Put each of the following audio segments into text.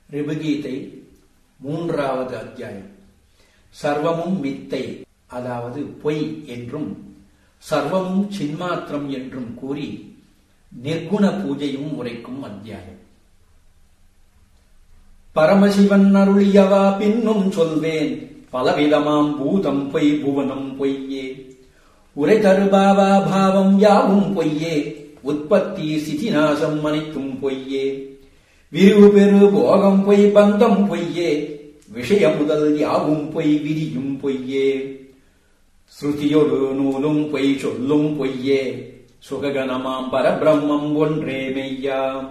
ரிபுகீதை மூன்றாவது அத்தியாயம் சர்வமும் மித்தை அதாவது பொய் என்றும் சர்வமும் சின்மாத்திரம் என்றும் கூறி நிர்குண பூஜையும் உரைக்கும் அத்தியாயம் பரமசிவன் அருளியவா பின்னும் சொல்வேன் பலவிதமாம் பூதம் பொய் புவனம் பொய்யே உரை தருபாவா பாவம் யாவும் பொய்யே உற்பத்தி சிதிநாசம் அனைத்தும் பொய்யே விரிவு பெரு போகம் பொய் பந்தம் பொய்யே விஷய முதல் யாவும் பொய் விதியும் பொய்யே ஸ்ருதியொரு நூலும் பொய் சொல்லும் பொய்யே சுககணமாம் பரபிரம்மம் ஒன்றே மெய்யாம்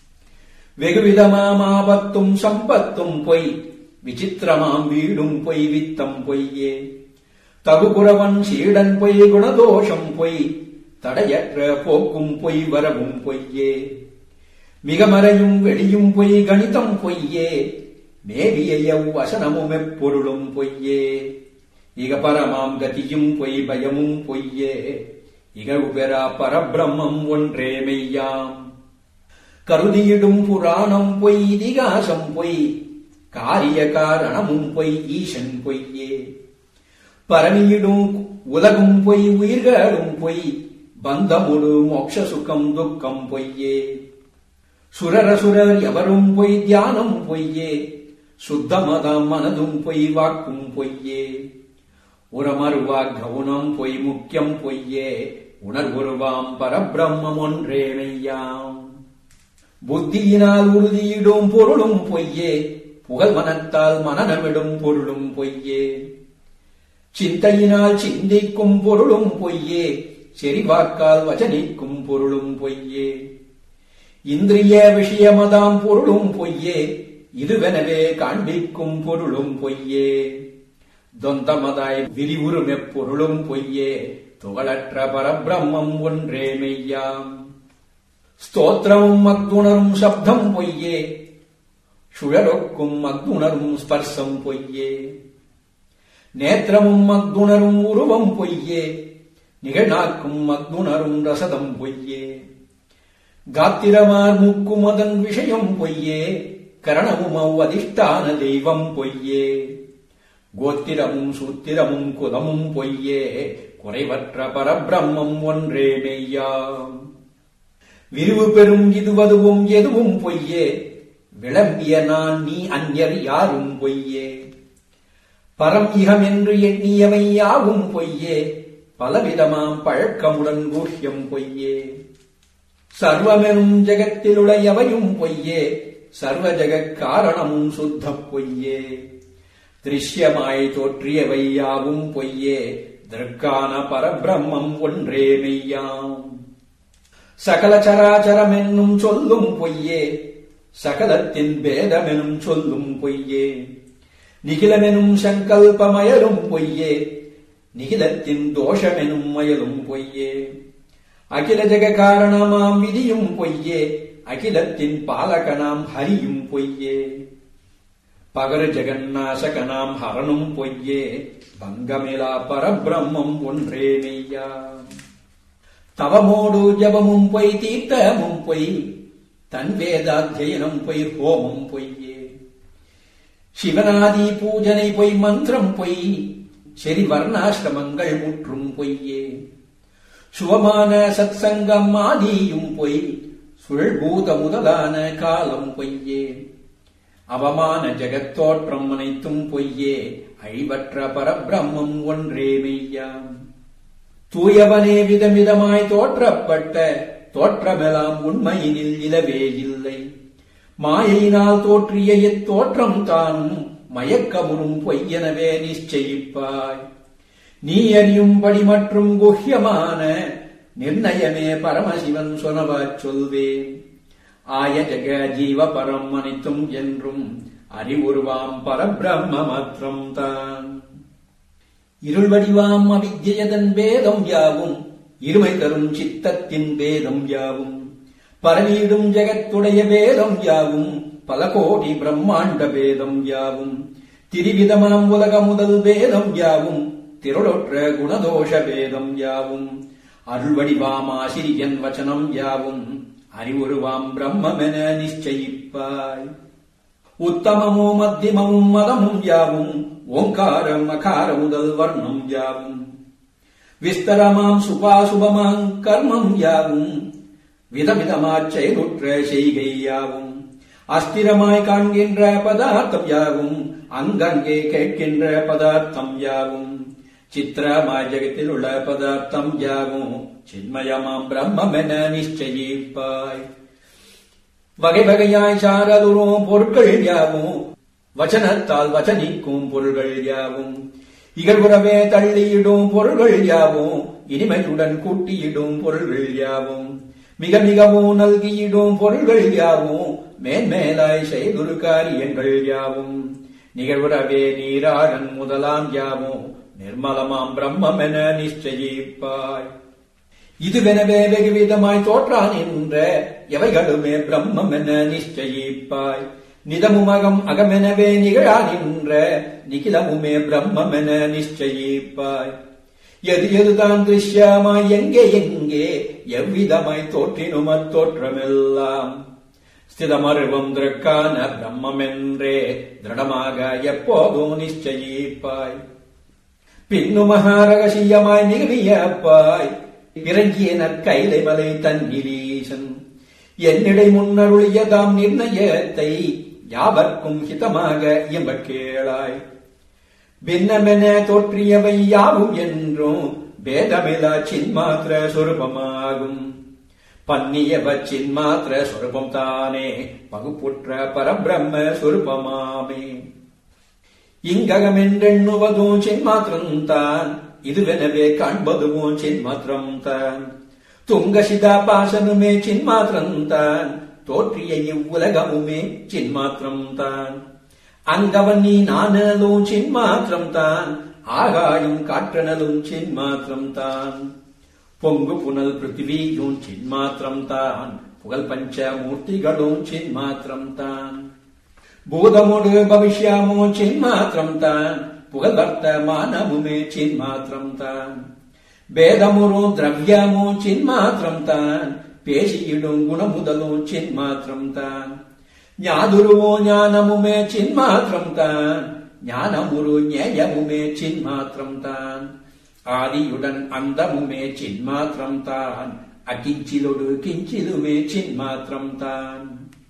வெகுவிதமாம் ஆபத்தும் சம்பத்தும் பொய் விசித்திரமாம் வீடும் பொய் வித்தம் பொய்யே தகுகுறவன் சீடன் பொய் குணதோஷம் பொய் தடையற்ற போக்கும் பொய் வரவும் பொய்யே மிக மறையும் வெளியும் பொய் கணிதம் பொய்யே மேவிய வசனமும் எப்பொருளும் பொய்யே இக பரமாம் கதியும் பொய் பயமும் பொய்யே இகழு பெறா பரபிரம்மம் ஒன்றே மெய்யாம் கருதியிடும் புராணம் பொய் இதிகாசம் பொய் காரிய காரணமும் பொய் ஈசன் பொய்யே பரமியிடும் உலகும் பொய் உயிர்களும் பொய் பந்தமுடு மோட்ச சுகம் துக்கம் பொய்யே சுரரசுரர் எவரும் பொய் தியானம் பொய்யே சுத்தமதம் மனதும் பொய் வாக்கும் பொய்யே உரமருவா கவுனம் பொய் முக்கியம் பொய்யே உணர்வுருவாம் பரபிரம்மம் ஒன்றே மெய்யாம் புத்தியினால் உறுதியிடும் பொருளும் பொய்யே புகழ் மனத்தால் மனநமிடும் பொருளும் பொய்யே சிந்தையினால் சிந்திக்கும் பொருளும் பொய்யே செறிவாக்கால் வச்சனிக்கும் பொருளும் பொய்யே இந்திரிய விஷயமதாம் பொருளும் பொய்யே இதுவெனவே காண்பிக்கும் பொருளும் பொய்யே தொந்தமதாய் விரிவுறும் எப்பொருளும் பொய்யே துகளற்ற பரபிரம்மம் ஒன்றே மெய்யாம் ஸ்தோத்திரமும் மக்துணரும் சப்தம் பொய்யே சுழலொக்கும் மக்துணரும் ஸ்பர்சம் பொய்யே நேத்திரமும் மக்துணரும் உருவம் பொய்யே நிகழ்நாக்கும் மக்துணரும் ரசதம் பொய்யே காத்திரமார் மூக்கும் அதன் விஷயம் பொய்யே கரணமும் அவ்வதிஷ்டான தெய்வம் பொய்யே கோத்திரமும் சூத்திரமும் குதமும் பொய்யே குறைவற்ற பரபிரம்மம் ஒன்றே மெய்யாம் விரிவு பெறும் இதுவதுவும் எதுவும் பொய்யே விளம்பிய நான் நீ அந்யர் யாரும் பொய்யே பரம் இகம் என்று எண்ணியவை யாவும் பொய்யே பலவிதமாம் பழக்கமுடன் கூஷ்யம் பொய்யே சர்வமெனும் ஜெகத்திலுளையவையும் பொய்யே சர்வ ஜெகக் காரணமும் சுத்த பொய்யே திருஷ்யமாய் தோற்றியவை யாவும் பொய்யே திருக்கான பரபிரம்மம் ஒன்றே மெய்யாம் சகல சராச்சரம் என்னும் சொல்லும் பொய்யே சகலத்தின் பேதமெனும் சொல்லும் பொய்யே நிகிலமெனும் சங்கல்பமயலும் பொய்யே நிகிலத்தின் தோஷமெனும் மயலும் பொய்யே அகில ஜெக காரணமாம் விதியும் பொய்யே அகிலத்தின் பாலகனாம் ஹரியும் பொய்யே பகர ஜெகநாசகனாம் ஹரனும் பொய்யே பங்கமிலா பரபிரம்மம் ஒன்றே மெய்யா தவமோடு ஜபமும் பொய் தீர்த்தமும் பொய் தன் வேதாத்தியனம் பொய் ஹோமம் பொய்யே சிவனாதி பூஜனை பொய் மந்திரம் பொய் செரி வர்ணாசிரமங்கள் முற்றும் பொய்யே சுவமான சத்சங்கம் ஆதியும் பொய் சுழ்பூத முதலான காலம் பொய்யே அவமான ஜெகத்தோற்றம் அனைத்தும் பொய்யே அழிவற்ற பரபிரம்மம் ஒன்றே மெய்யாம் தூயவனே விதமிதமாய் தோற்றப்பட்ட தோற்றமெல்லாம் உண்மையினில் இலவே இல்லை மாயையினால் தோற்றிய இத்தோற்றம் தானும் மயக்கமுறும் பொய்யெனவே நிச்சயிப்பாய் நீ அறியும்படி மற்றும் குஹ்யமான நிர்ணயமே பரமசிவன் சொனவாச் சொல்வேன் ஆய ஜெக ஜீவ பரம் அனைத்தும் என்றும் அறிவுருவாம் பரபிரம்ம மாத்திரம் தான் இருள் வடிவாம் அவித்யதன் வேதம் யாவும் இருமை தரும் சித்தத்தின் வேதம் யாவும் பரவீடும் ஜெகத்துடைய வேதம் யாவும் பல கோடி பிரம்மாண்ட வேதம் யாவும் திரிவிதமாம் உலக முதல் வேதம் யாவும் திருளொற்ற குணதோஷ வேதம் யாவும் அருள்வடிவாம் ஆசிரியன் வச்சனம் யாவும் அறிவுருவாம் பிரம்மென நிச்சயிப்பாய் உத்தமமோ மத்தியமமும் மதமும் யாவும் ஓங்காரம் அகார முதல் வர்ணம் யாவும் விஸ்தரமாம் சுபாசுபமாம் கர்மம் யாவும் விதவிதமாச் செயலுற்ற செய்கை யாவும் அஸ்திரமாய் காண்கின்ற பதார்த்தம் யாவும் அங்கங்கே கேட்கின்ற பதார்த்தம் யாவும் சித்திரமாய் ஜெகத்தில் உள்ள பதார்த்தம் யாவும் சின்மயமாம் பிரம்மென நிச்சயிப்பாய் வகை வகையாய் சாரதுரும் பொருட்கள் யாவும் வச்சனத்தால் வச்சனிக்கும் பொருள்கள் யாவும் இகழ்வுறவே தள்ளியிடும் பொருள்கள் யாவும் இனிமையுடன் கூட்டியிடும் பொருள்கள் யாவும் மிக மிகவும் நல்கியிடும் பொருள்கள் யாவும் மேன்மேலாய் செய்துரு காரியங்கள் யாவும் நிகழ்வுறவே நீராடன் முதலாம் யாவும் நிர்மலமாம் பிரம்மம் என நிச்சயிப்பாய் இதுவெனவே வெகுவிதமாய் தோற்றான் என்ற எவைகளுமே பிரம்மம் என நிச்சயிப்பாய் நிதமுமகம் அகமெனவே நிகழா நின்ற நிகிலமுமே பிரம்மம் என நிச்சயிப்பாய் எது எதுதான் திருஷ்யமாய் எங்கே எங்கே எவ்விதமாய் தோற்றினும் அத்தோற்றமெல்லாம் ஸ்திதமருவம் திரக்கான பிரம்மம் என்றே திருடமாக எப்போதும் நிச்சயிப்பாய் பின்னு மகாரகசியமாய் மிகவியப்பாய் இறங்கிய நற்கைலை மலை தன்னிலீசன் என்னிடை முன்னருளியதாம் நிர்ணயத்தை யாவர்க்கும் ஹிதமாக இயம்ப கேளாய் பின்னமென தோற்றியவை யாவும் என்றும் பேதமிலா சின்மாத்திர சொரூபமாகும் பன்னியவ சின்மாத்திர சொரூபம் தானே பகுப்புற்ற பரபிரம்ம சொரூபமாமே இங்ககமென்றெண்ணுவதும் சின்மாத்திரம்தான் இதுவெனவே காண்பதுவும் சின்மாத்திரம் தான் துங்கசிதா பாசனுமே சின்மாத்திரம் தான் தோற்றிய இவ்வுலகமுமே சின்மாத்திரம் தான் அங்கவன் நீ நானலும் சின்மாத்திரம் தான் ஆகாயும் காற்றனலும் சின்மாத்திரம் தான் பொங்கு புனல் பிருத்திவியும் சின்மாத்திரம் தான் புகழ் பஞ்ச மூர்த்திகளும் சின்மாத்திரம் தான் பூதமுடு பவிஷ்யாமோ சின்மாத்திரம் தான் புகழ் வர்த்தமானமுமே சின்மாத்திரம் தான் பேதமுறும் திரவியமோ சின்மாத்திரம் தான் பேசியிடும் குணமுதலும் சின்மாத்திரம் தான் ஞாதுருவோ ஞானமுமே சின்மாத்திரம் தான் ஞானமுரு ஞேயமுமே சின்மாத்திரம் தான் ஆதியுடன் அந்தமுமே சின்மாத்திரம் தான் அகிஞ்சிலொடு கிஞ்சிலுமே சின்மாத்திரம் தான்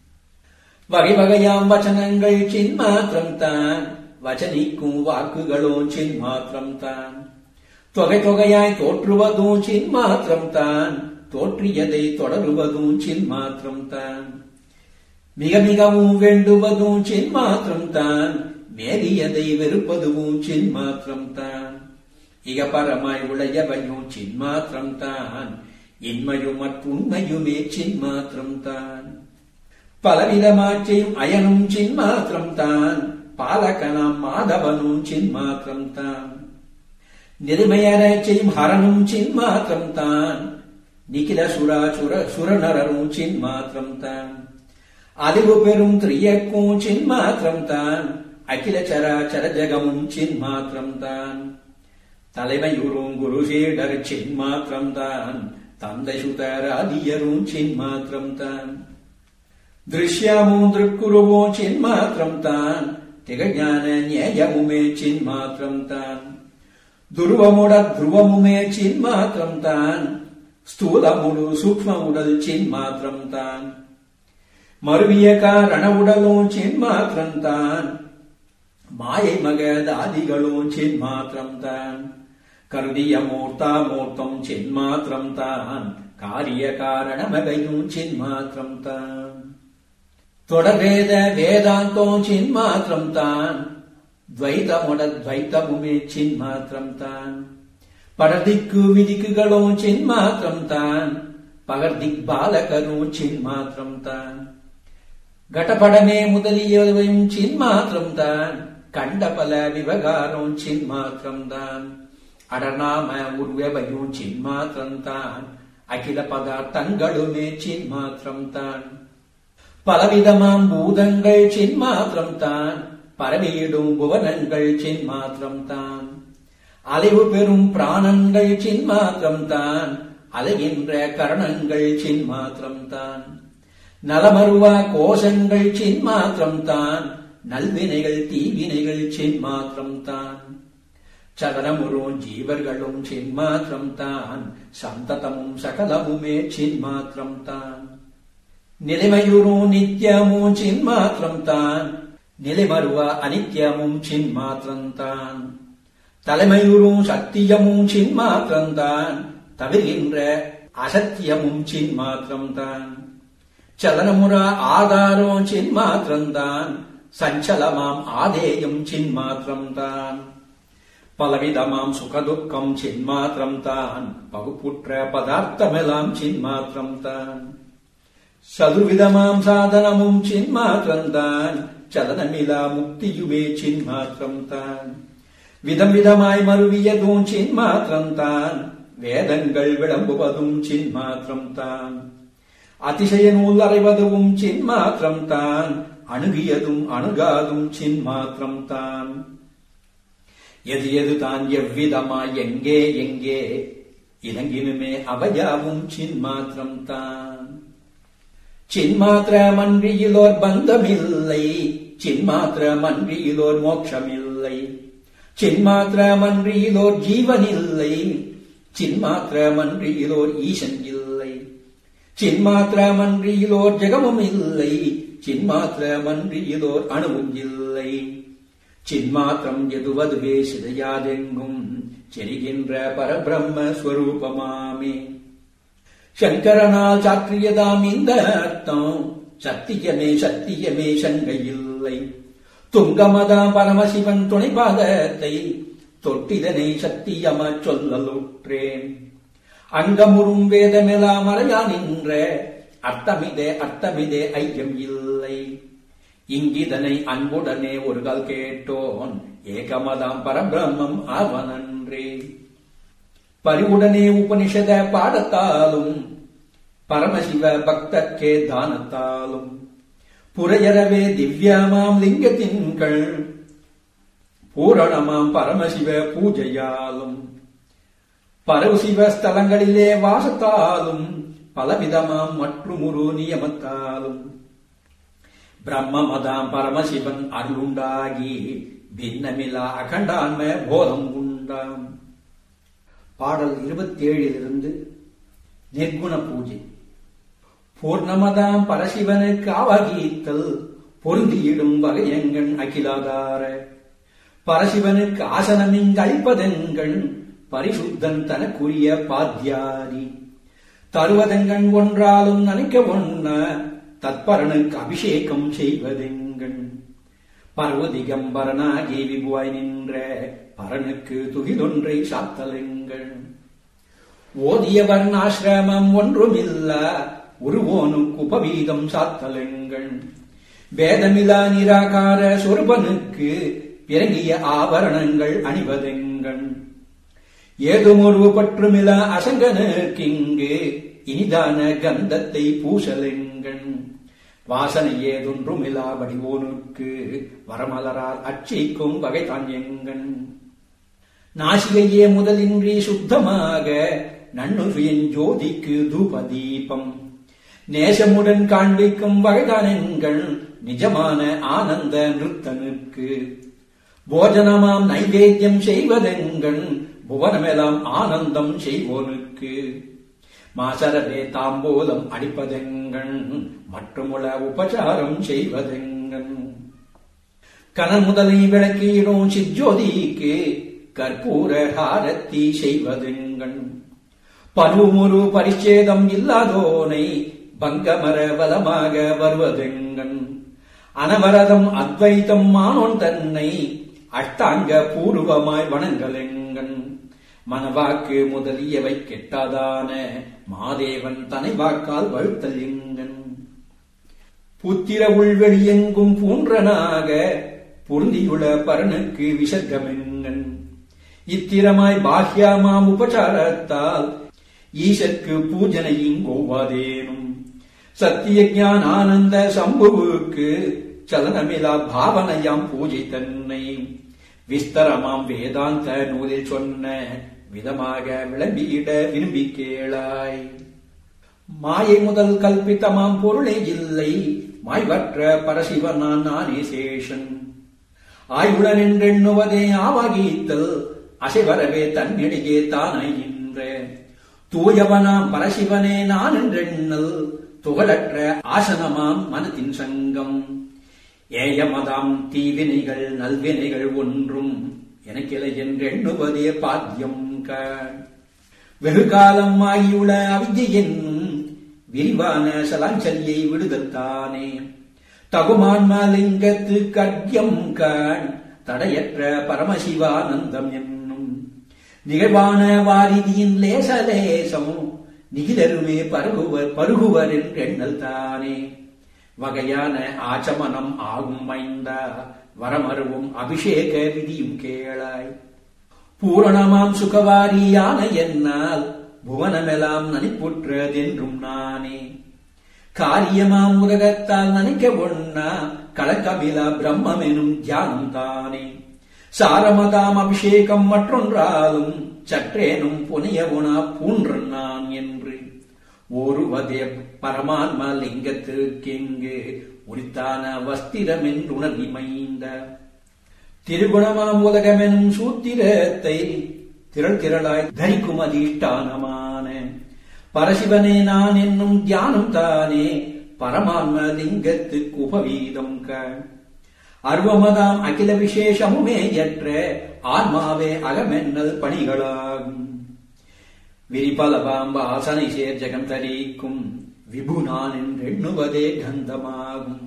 வகை வகையாம் வச்சனங்கள் சின்மாத்திரம் தான் வச்சனிக்கும் வாக்குகளும் சின்மாத்திரம் தான் தொகை தொகையாய் தோற்றுவதும் சின்மாத்திரம் தான் தோற்றியதை தொடருவதும் சின்மாத்திரம் தான் மிக மிகவும் வேண்டுவதும் சின்மாத்திரம் தான் மேலியதை வெறுப்பதுவும் சின்மாத்திரம் தான் இக பரமாய் உளையவையும் சின்மாத்திரம் தான் இன்மையும் மற்றுண்மையுமே சின்மாத்திரம் தான் பலவிதமாச்சையும் அயனும் சின்மாத்திரம் தான் பாலகனாம் மாதவனும் சின்மாத்திரம் தான் நிருமையர செய்யும் ஹரனும் சின்மாத்திரம் தான் நிகில சுரா சுர சுரநரரும் சின்மாத்திரம் தான் அறிவு பெறும் திரியக்கும் சின்மாத்திரம் தான் அகில சராச்சர ஜகமும் சின்மாத்திரம் தான் தலைமையுறும் குரு சீடர் சின்மாத்திரம் தான் தந்தை சுதர் ஆதியரும் சின்மாத்திரம் தான் திருஷ்யமும் திருக்குருவும் சின்மாத்திரம் தான் திகஞான நியாயமுமே சின்மாத்திரம் தான் துருவமுட துருவமுமே சின்மாத்திரம் தான் ஸ்தூலமுடு சூக்மமுடல் சின்மாத்திரம் தான் மருவிய காரண உடலும் சின்மாத்திரம் தான் மாயை மகதாதிகளும் சின்மாத்திரம் தான் கருதிய மூர்த்தா மூர்த்தம் சின்மாத்திரம் தான் காரிய காரணமகையும் சின்மாத்திரம் தான் தொடர்வேத வேதாந்தம் சின்மாத்திரம் தான் துவைதமுட துவைத்தமுமே சின்மாத்திரம் தான் படதிக்கு விதிக்குகளும் சின்மாத்திரம் தான் பகர்திக் பாலகரும் சின்மாத்திரம் தான் கடபடமே முதலியவையும் சின்மாத்திரம் தான் கண்ட பல விவகாரம் சின்மாத்திரம் தான் அடநாம உருவவையும் சின்மாத்திரம் தான் அகில பதார்த்தங்களுமே சின்மாத்திரம் தான் பலவிதமாம் பூதங்கள் சின்மாத்திரம் தான் பரவியிடும் புவனங்கள் சின்மாத்திரம் தான் அலைவு பெறும் பிராணங்கள் சின்மாத்திரம் தான் அலைகின்ற கரணங்கள் சின்மாத்திரம் தான் நலமருவா கோஷங்கள் சின்மாத்திரம் தான் நல்வினைகள் தீவினைகள் சின்மாத்திரம் தான் சகலமுறும் ஜீவர்களும் சின்மாத்திரம் தான் சந்ததமும் சகலமுமே சின்மாத்திரம் தான் நிலைமையுறும் நித்தியமும் சின்மாத்திரம் தான் நிலைமருவ அனித்யமும் சின்மாத்திரம் தான் தலைமையுறும் சத்தியமும் சின்மாத்திரம் தான் தவிர்கின்ற அசத்தியமும் சின்மாத்திரம் தான் சலனமுற ஆதாரம் சின்மாத்திரம் தான் சஞ்சலமாம் ஆதேயம் சின்மாத்திரம் தான் பலவிதமாம் சுகதுக்கம் சின்மாத்திரம் தான் பகுப்புற்ற பதார்த்தமெல்லாம் சின்மாத்திரம் தான் சதுர்விதமாம் சாதனமும் சின்மாத்திரம் தான் சலனமிலா முக்தியுமே சின்மாத்திரம் தான் விதம் விதமாய் மருவியதும் சின்மாத்திரம் தான் வேதங்கள் விளம்புவதும் சின்மாத்திரம் தான் அதிசய நூல் அறைவதும் சின்மாத்திரம் தான் அணுகியதும் அணுகாதும் சின்மாத்திரம் தான் எது எது தான் எவ்விதமாய் எங்கே எங்கே இலங்கினுமே அவையாவும் சின்மாத்திரம் தான் சின்மாத்திரமன்றியிலோர் பந்தமில்லை சின்மாத்திரமன்றியிலோர் மோட்சமில்லை சின்மாத்திரமன்றியிலோர் ஜீவனில்லை சின்மாத்திரமன்றியிலோர் ஈசன் இல்லை சின்மாத்திரமன்றியிலோர் ஜெகமும் இல்லை சின்மாத்திரமன்றியிலோர் அணுவும் இல்லை சின்மாத்திரம் எதுவதுவே சிதையாதெங்கும் செரிகின்ற பரபிரம்ம ஸ்வரூபமாமே சங்கரனால் சாற்றியதாம் இந்த அர்த்தம் சத்தியமே சத்தியமே சங்கையில்லை துங்கமதாம் பரமசிவன் துணைபாதத்தை தொட்டிதனை சத்தியமா சொல்லலுற்றேன் அங்கமுறும் வேதமெல்லாம் மறையா நின்ற அர்த்தமிதே அர்த்தமிதே ஐயம் இல்லை இங்கிதனை அன்புடனே ஒரு கால் கேட்டோன் ஏகமதாம் பரபிரம்மம் அவனன்றே பரிவுடனே உபனிஷத பாடத்தாலும் பரமசிவ பக்தர்க்கே தானத்தாலும் புரையறவே திவ்யமாம் லிங்கத்தின்கள் பூரணமாம் பரமசிவ பூஜையாலும் பரவசிவ ஸ்தலங்களிலே வாசத்தாலும் பலவிதமாம் மற்றுமுரு நியமத்தாலும் பிரம்மமதாம் பரமசிவன் அருளுண்டாகி பின்னமிலா அகண்டான்ம போதம் உண்டாம் பாடல் இருபத்தி ஏழிலிருந்து நிர்குண பூஜை பூர்ணமதாம் பரசிவனுக்கு ஆவகீத்தல் பொருந்தியிடும் வகையங்கண் அகிலாதார பரசிவனுக்கு ஆசனமிங்கு அளிப்பதெங்கண் பரிசுத்தன் தனக்குரிய பாத்தியாரி தருவதெங்கண் ஒன்றாலும் நினைக்க ஒண்ண தத்பரனுக்கு அபிஷேகம் செய்வதெங்கண் பர்வதிகம்பரனாகி விபுவாய் நின்ற பரனுக்கு துகிலொன்றை சாத்தலெங்கள் ஓதிய வர்ணாசிரமம் ஒன்றுமில்ல உருவோனுக்கு உபவீதம் சாத்தலெங்கள் வேதமிலா நிராகார சொருபனுக்கு பிறங்கிய ஆபரணங்கள் அணிவதெங்கள் ஏதுமொரு பற்றுமில அசங்கனுக்கிங்கு இனிதான கந்தத்தை பூசலெங்கள் வாசனை ஏதொன்றுமிலா வடிவோனுக்கு வரமலரால் அச்சிக்கும் வகை தான் எங்கண் நாசிகையே முதலின்றி சுத்தமாக நன்னுவியன் ஜோதிக்கு தூபதீபம் நேசமுடன் காண்பிக்கும் வகைதானெங்கள் நிஜமான ஆனந்த நிறுத்தனுக்கு போஜனமாம் நைவேத்தியம் செய்வதெங்கள் புவனமெல்லாம் ஆனந்தம் செய்வோனுக்கு மாசரவே தாம்போலம் அடிப்பதெங்கள் மற்றுமுள உபசாரம் செய்வதெங்கள் கனல் முதலை விளக்கியிடும் சிஜோதிக்கு கற்பூர ஹாரத்தி செய்வதெங்கள் பருவமுரு பரிச்சேதம் இல்லாதோனை பங்கமர பலமாக வருவதெங்கள் அனவரதம் அத்வைத்தம் மானோன் தன்னை அஷ்டாங்க பூர்வமாய் வணங்கலெங்கள் மனவாக்கு முதலியவை கெட்டாதான மாதேவன் தனை வாக்கால் வழுத்தல் எங்கன் புத்திர உள்வெளியெங்கும் பூன்றனாக பொருந்தியுள்ள பரனுக்கு விசர்க்கமெங்கன் இத்திரமாய் பாஹ்யாமாம் உபசாரத்தால் ஈசற்கு பூஜனை இங்கோவாதேனும் சத்திய ஞான ஆனந்த சம்புவுக்கு சலனமிலா பாவனையாம் பூஜை தன்னை விஸ்தரமாம் வேதாந்த நூலில் சொன்ன விதமாக விளம்பியிட விரும்பி கேளாய் மாயை முதல் கல்பித்தமாம் பொருளே இல்லை மாய்வற்ற பரசிவனான் நானே சேஷன் ஆய்வுடன் என்றெண்ணுவதே ஆவாகீத்தல் அசைவரவே தன்னிடையே தானாயின்ற தூயவனாம் பரசிவனே நான் என்றெண்ணல் துகளற்ற ஆசனமாம் மனத்தின் சங்கம் ஏயமதாம் தீவினைகள் நல்வினைகள் ஒன்றும் எனக்கில்லை என்றெண்ணுவதே பாத்தியம் கண் வெகு காலம் ஆகியுள்ள அவித்யை என்னும் விரிவான சலாஞ்சலியை விடுதல் தானே தகுமான்மலிங்கத்து கட்யம் கண் தடையற்ற பரமசிவானந்தம் என்னும் நிகழ்வான வாரிதியின் லேசலேசம் நிகிலருமே பருகுவர் பருகுவர் என்றெண்ணல் தானே வகையான ஆச்சமனம் ஆகும் மைந்தா வரமருவும் அபிஷேக விதியும் கேளாய் பூரணமாம் சுகவாரியான என்னால் புவனமெல்லாம் நனிப்புற்றதென்றும் நானே காரியமாம் உலகத்தால் நினைக்க ஒண்ணா கலக்கமிலா பிரம்மெனும் தியானம் தானே சாரமதாம் அபிஷேகம் மற்றொன்றாலும் சற்றேனும் புனைய உணா பூன்றன் நான் என்று ஒருவதே பரமான்ம லிங்கத்திற்கெங்கு உரித்தான வஸ்திரம் என்றுணர்விமைந்த திருகுணமாம் உலகமெனும் சூத்திரத்தை திரள் திரளாய் தரிக்கும் அதிஷ்டானமான பரசிவனே நான் என்னும் தியானம் தானே பரமான்ம லிங்கத்துக்கு உபவீதம் கண் அருவமதாம் அகில விசேஷமுமே எற்ற ஆன்மாவே அகமென்னல் பணிகளாகும் விரிபலவாம் வாசனை சேர் ஜெகம் தரிக்கும் விபுனான் என்றெண்ணுவதே கந்தமாகும்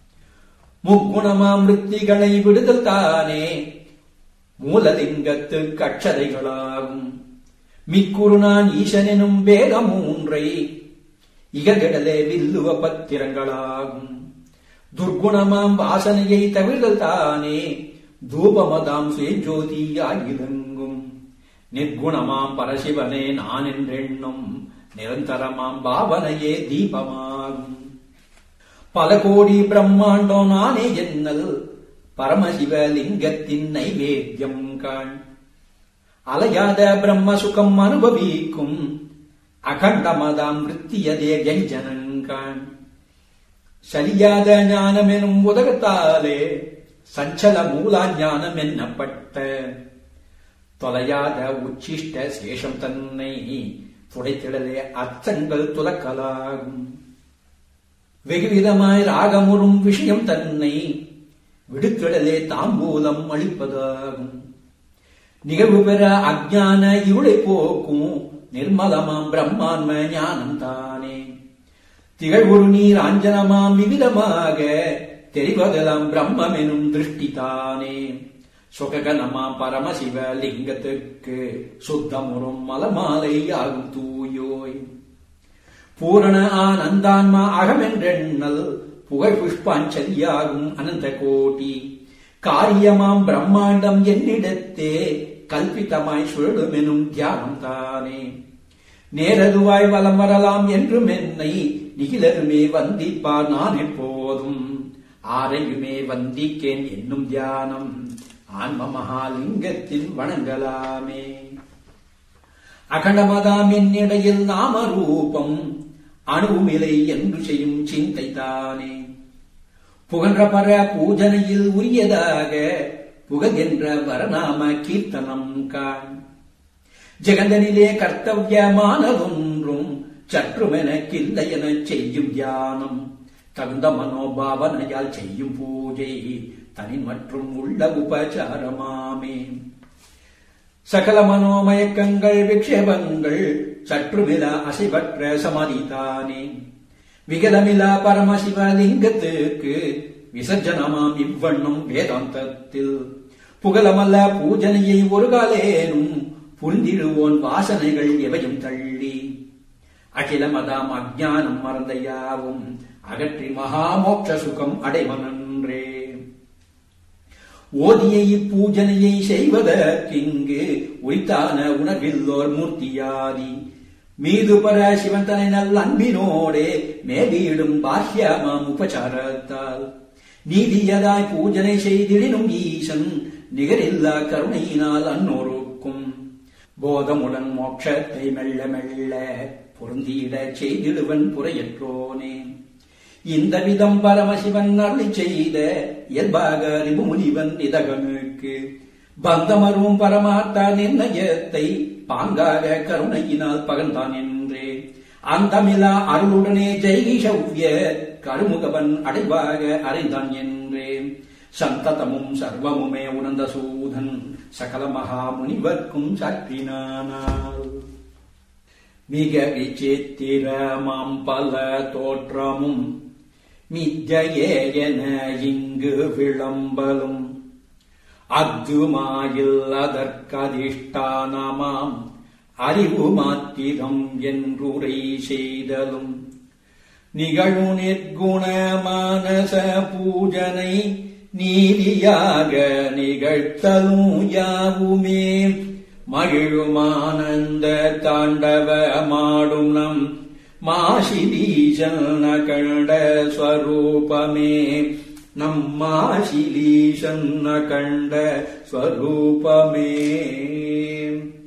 முக்குணமாம் விற்த்திகளை விடுதல் தானே மூலலிங்கத்து கட்சதைகளாகும் மிக்குரு நான் ஈசனெனும் வேத மூன்றை இககடலே வில்லுவ பத்திரங்களாகும் துர்குணமாம் வாசனையை தவிர்தல் தானே தூபமதாம் சுயஜோதியாய் விளங்கும் நிர்குணமாம் பரசிவனே நான் என்றெண்ணும் நிரந்தரமாம் பாவனையே தீபமாகும் பல கோடி பிரம்மாண்டம் நானே என்னல் பரமசிவ லிங்கத்தின் நைவேத்தியம் காண் அலையாத பிரம்ம சுகம் அனுபவிக்கும் அகண்டமதாம் விற்த்தியதே வியஞ்சனங்கான் சலியாத ஞானமெனும் உதகத்தாலே சஞ்சல மூலா ஞானம் என்னப்பட்ட தொலையாத உச்சிஷ்ட சேஷம் தன்னை துடைத்திடலே அச்சங்கள் துலக்கலாகும் வெகுவிதமாய் ராகமுறும் விஷயம் தன்னை விடுத்திடலே தாம்பூலம் அளிப்பதாகும் நிகழ்வு பெற அஜான இருளை போக்கும் நிர்மலமாம் பிரம்மான்ம ஞானம் தானே திகழ்வுரு நீர் அஞ்சனமாம் விவிதமாக தெரிவதெல்லாம் பிரம்மம் எனும் திருஷ்டி தானே சுககனமாம் பரமசிவ லிங்கத்துக்கு சுத்தமுறும் மலமாலை ஆகும் தூயோய் பூரண ஆனந்தான்மா அகமென்றெண்ணல் புகழ் புஷ்பாஞ்சலியாகும் அனந்த கோட்டி காரியமாம் பிரம்மாண்டம் என்னிடத்தே கல்பித்தமாய் சுழலுமெனும் தியானம் தானே நேரதுவாய் வலம் வரலாம் என்றும் என்னை நிகிலருமே வந்திப்பார் நான் எப்போதும் ஆரையுமே வந்திக்கேன் என்னும் தியானம் ஆன்ம மகாலிங்கத்தின் வணங்கலாமே அகண்டமதாம் என்னிடையில் நாம ரூபம் அணுவுமிலை என்று செய்யும் சிந்தை தானே புகன்ற பர பூஜனையில் உரியதாக புகழ்கின்ற வரநாம கீர்த்தனம் காண் ஜெகந்தனிலே கர்த்தவியமானதொன்றும் சற்றுமெனக்கில்லை எனச் செய்யும் தியானம் தகுந்த மனோபாவனையால் செய்யும் பூஜை தனி மற்றும் உள்ள உபச்சாரமாமே சகல மனோமயக்கங்கள் விக்ஷேபங்கள் சற்றுமிலா அசைவற்ற சமாதிதானே விகலமிலா பரமசிவலிங்கத்துக்கு விசர்ஜனமாம் இவ்வண்ணம் வேதாந்தத்தில் புகழமல்ல பூஜனையை ஒரு காலேனும் புரிந்திடுவோன் வாசனைகள் எவையும் தள்ளி அகிலமதாம் அஜானம் மறந்த யாவும் அகற்றி மகாமோட்ச சுகம் அடைவனன்றே ஓதிய இப்பூஜனையை செய்வதற்கிங்கு உரித்தான உணர்வில்லோர் மூர்த்தியாதி மீது பர சிவன் தனை நல் அன்பினோடே மேலீடும் பாஹ்யமாம் உபச்சாரத்தால் நீதியதாய் பூஜனை செய்திடினும் ஈசன் நிகரில்லா கருணையினால் அன்னோருக்கும் போதமுடன் மோட்சத்தை மெல்ல மெல்ல பொருந்தியிடச் செய்திடுவன் புறையற்றோனே இந்த விதம் பரமசிவன் அருளி செய்த இயல்பாக அறிவு முனிவன் இதகனுக்கு பந்தமரும் பரமார்த்த நிர்ணயத்தை பாங்காக கருணையினால் பகர்ந்தான் என்றே அந்தமிலா அருளுடனே ஜெய்கிஷவ்ய கருமுகவன் அடைவாக அறிந்தான் என்றே சந்ததமும் சர்வமுமே உணர்ந்த சூதன் சகல மகா முனிவர்க்கும் சாற்றினானார் மிக விசித்திரமாம் பல தோற்றமும் மித்தையே என இங்கு விளம்பலும் அத்துமாயில் அதற்கதிஷ்டானமாம் அறிவு மாத்திரம் என்றுரை செய்தலும் நிகழு நிர்குண மானச பூஜனை நீதியாக நிகழ்த்தலும் யாவுமே மகிழுமானந்த தாண்டவ மாடும் நம் மாசிலீசன கண்ட ஸ்வரூபமே நம் மாசிலீசன கண்ட ஸ்வரூபமே